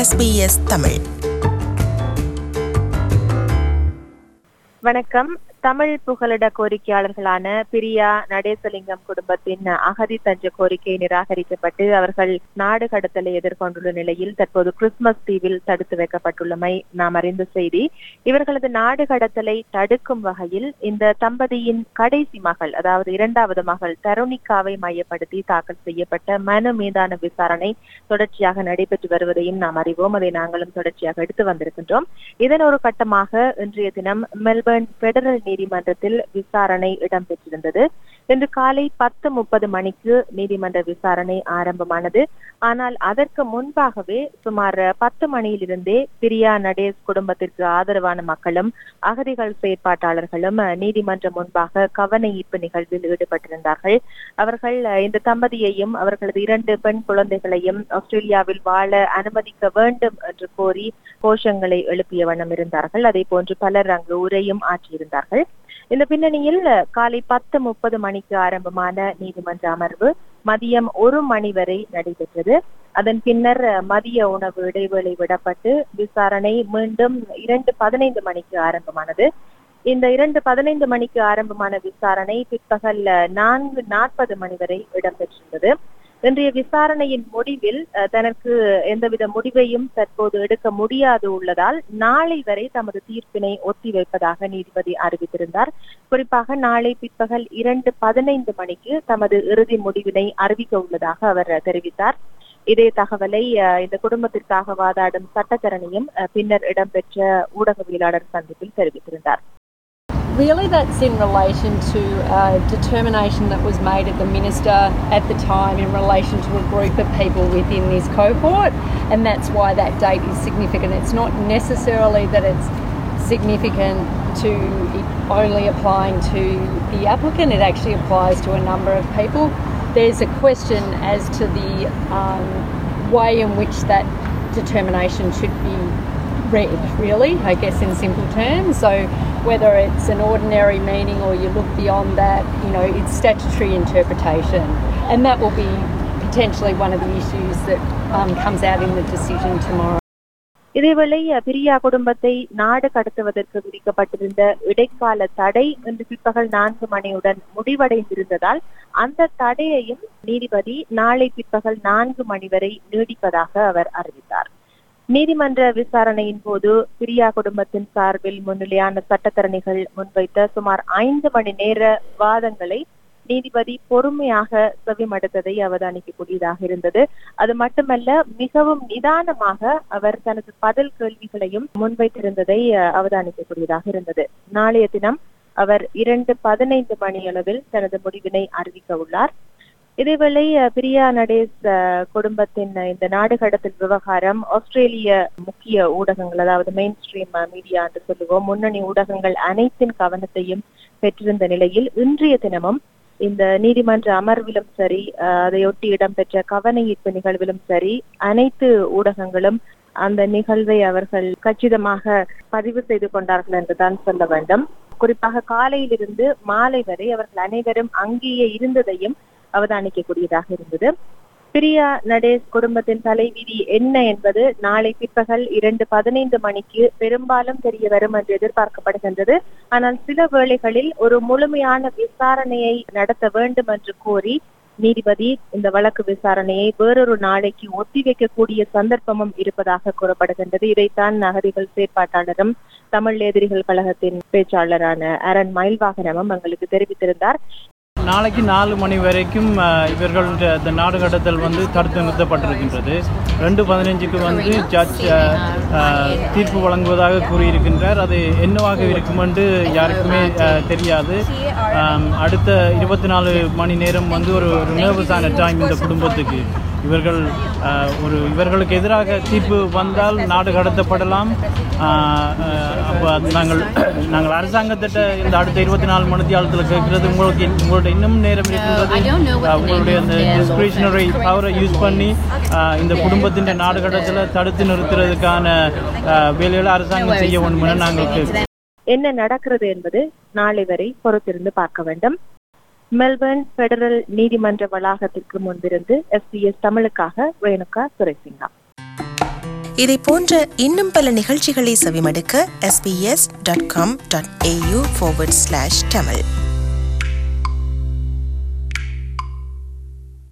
SBS Tamil வணக்கம் தமிழ் புகலிட கோரிக்கையாளர்களான பிரியா நடேசலிங்கம் குடும்பத்தின் அகதி தஞ்ச கோரிக்கை நிராகரிக்கப்பட்டு அவர்கள் நாடு கடத்தலை எதிர்கொண்டுள்ள நிலையில் தற்போது கிறிஸ்துமஸ் தீவில் தடுத்து வைக்கப்பட்டுள்ளமை நாம் அறிந்த செய்தி இவர்களது நாடு கடத்தலை தடுக்கும் வகையில் இந்த தம்பதியின் கடைசி மகள் அதாவது இரண்டாவது மகள் தருணிகாவை மையப்படுத்தி தாக்கல் செய்யப்பட்ட மனு மீதான விசாரணை தொடர்ச்சியாக நடைபெற்று வருவதையும் நாம் அறிவோம் அதை நாங்களும் தொடர்ச்சியாக எடுத்து வந்திருக்கின்றோம் இதன் ஒரு கட்டமாக இன்றைய தினம் மெல்பர்ன் பெடரல் நீதிமன்றத்தில் விசாரணை இடம்பெற்றிருந்தது இன்று காலை பத்து முப்பது மணிக்கு நீதிமன்ற விசாரணை ஆரம்பமானது ஆனால் அதற்கு முன்பாகவே சுமார் பத்து மணியிலிருந்தே பிரியா நடேஸ் குடும்பத்திற்கு ஆதரவான மக்களும் அகதிகள் செயற்பாட்டாளர்களும் நீதிமன்றம் முன்பாக கவன ஈர்ப்பு நிகழ்வில் ஈடுபட்டிருந்தார்கள் அவர்கள் இந்த தம்பதியையும் அவர்களது இரண்டு பெண் குழந்தைகளையும் ஆஸ்திரேலியாவில் வாழ அனுமதிக்க வேண்டும் என்று கோரி கோஷங்களை எழுப்பிய வண்ணம் இருந்தார்கள் அதே போன்று பலர் அங்கு உரையும் ஆற்றியிருந்தார்கள் இந்த பின்னணியில் காலை பத்து முப்பது மணிக்கு ஆரம்பமான நீதிமன்ற அமர்வு மதியம் ஒரு மணி வரை நடைபெற்றது அதன் பின்னர் மதிய உணவு இடைவேளை விடப்பட்டு விசாரணை மீண்டும் இரண்டு பதினைந்து மணிக்கு ஆரம்பமானது இந்த இரண்டு பதினைந்து மணிக்கு ஆரம்பமான விசாரணை பிற்பகல் நான்கு நாற்பது மணி வரை இடம்பெற்றிருந்தது இன்றைய விசாரணையின் முடிவில் தனக்கு எந்தவித முடிவையும் தற்போது எடுக்க முடியாது உள்ளதால் நாளை வரை தமது தீர்ப்பினை ஒத்திவைப்பதாக நீதிபதி அறிவித்திருந்தார் குறிப்பாக நாளை பிற்பகல் இரண்டு பதினைந்து மணிக்கு தமது இறுதி முடிவினை அறிவிக்க உள்ளதாக அவர் தெரிவித்தார் இதே தகவலை இந்த குடும்பத்திற்காக வாதாடும் சட்டத்தரணியும் பின்னர் இடம்பெற்ற ஊடகவியலாளர் சந்திப்பில் தெரிவித்திருந்தார் Really, that's in relation to a determination that was made at the minister at the time in relation to a group of people within this cohort, and that's why that date is significant. It's not necessarily that it's significant to only applying to the applicant, it actually applies to a number of people. There's a question as to the um, way in which that determination should be read, really, I guess, in simple terms. So, whether it's an ordinary meaning or you look beyond that, you know, it's statutory interpretation. And that will be potentially one of the issues that um, comes out in the decision tomorrow. இதேவேளை பிரியா குடும்பத்தை நாடு கடத்துவதற்கு விதிக்கப்பட்டிருந்த இடைக்கால தடை இன்று பிற்பகல் நான்கு மணியுடன் முடிவடைந்திருந்ததால் அந்த தடையையும் நீதிபதி நாளை பிற்பகல் நான்கு மணி வரை நீடிப்பதாக அவர் அறிவித்தார் நீதிமன்ற விசாரணையின் போது பிரியா குடும்பத்தின் சார்பில் முன்னிலையான சட்டத்தரணிகள் முன்வைத்த சுமார் ஐந்து மணி நேர வாதங்களை நீதிபதி பொறுமையாக செவிமடுத்ததை அவதானிக்கக்கூடியதாக இருந்தது அது மட்டுமல்ல மிகவும் நிதானமாக அவர் தனது பதில் கேள்விகளையும் முன்வைத்திருந்ததை அவதானிக்கக்கூடியதாக இருந்தது நாளைய தினம் அவர் இரண்டு பதினைந்து மணி அளவில் தனது முடிவினை அறிவிக்க உள்ளார் இதேவேளை பிரியா நடேஸ் குடும்பத்தின் இந்த நாடு கடத்தல் விவகாரம் ஆஸ்திரேலிய முக்கிய ஊடகங்கள் அதாவது மெயின் ஸ்ட்ரீம் மீடியா என்று சொல்லுவோம் முன்னணி ஊடகங்கள் அனைத்தின் கவனத்தையும் பெற்றிருந்த நிலையில் இன்றைய தினமும் இந்த நீதிமன்ற அமர்விலும் சரி அதையொட்டி இடம்பெற்ற கவன ஈர்ப்பு நிகழ்விலும் சரி அனைத்து ஊடகங்களும் அந்த நிகழ்வை அவர்கள் கச்சிதமாக பதிவு செய்து கொண்டார்கள் என்றுதான் சொல்ல வேண்டும் குறிப்பாக காலையிலிருந்து மாலை வரை அவர்கள் அனைவரும் அங்கேயே இருந்ததையும் அவதானிக்கக்கூடியதாக இருந்தது பிரியா நடேஷ் குடும்பத்தின் தலைவிதி என்ன என்பது நாளை பிற்பகல் இரண்டு பதினைந்து மணிக்கு பெரும்பாலும் தெரிய வரும் என்று எதிர்பார்க்கப்படுகின்றது ஆனால் சில வேளைகளில் ஒரு முழுமையான விசாரணையை நடத்த வேண்டும் என்று கோரி நீதிபதி இந்த வழக்கு விசாரணையை வேறொரு நாளைக்கு ஒத்திவைக்கக்கூடிய சந்தர்ப்பமும் இருப்பதாக கூறப்படுகின்றது இதைத்தான் அகதிகள் செயற்பாட்டாளரும் தமிழ் எதிரிகள் கழகத்தின் பேச்சாளரான அரண் மயில்வாகனமும் எங்களுக்கு தெரிவித்திருந்தார் நாளைக்கு நாலு மணி வரைக்கும் இவர்களுடைய இந்த நாடு கடத்தல் வந்து தடுத்து நிறுத்தப்பட்டிருக்கின்றது ரெண்டு பதினஞ்சுக்கு வந்து ஜட்ஜ் தீர்ப்பு வழங்குவதாக கூறியிருக்கின்றார் அது என்னவாக இருக்கும் என்று யாருக்குமே தெரியாது அடுத்த இருபத்தி நாலு மணி நேரம் வந்து ஒரு ஒரு நர்வஸான டைம் இந்த குடும்பத்துக்கு இவர்கள் ஒரு இவர்களுக்கு எதிராக தீர்ப்பு வந்தால் நாடு கடத்தப்படலாம் அப்போ நாங்கள் நாங்கள் அரசாங்கத்திட்ட இந்த அடுத்த இருபத்தி நாலு மணி காலத்தில் கேட்கறது உங்களுக்கு உங்களோட இன்னும் நேரம் இருக்கின்றது உங்களுடைய அந்த டிஸ்கிரிஷனரி பவரை யூஸ் பண்ணி இந்த குடும்பத்தின் நாடு கடத்தலை தடுத்து நிறுத்துறதுக்கான வேலைகளை அரசாங்கம் செய்ய வேண்டும் என நாங்கள் கேட்கிறோம் என்ன நடக்கிறது என்பது நாளை வரை பொறுத்திருந்து பார்க்க வேண்டும் மெல்பர்ன் பெடரல் நீதிமன்ற வளாகத்திற்கு முன்பிருந்து எஸ்பிஎஸ் தமிழுக்காக ரேணுகா துரைசிங்கா இதை போன்ற இன்னும் பல நிகழ்ச்சிகளை செவிமடுக்க sbs.com.au forward slash tamil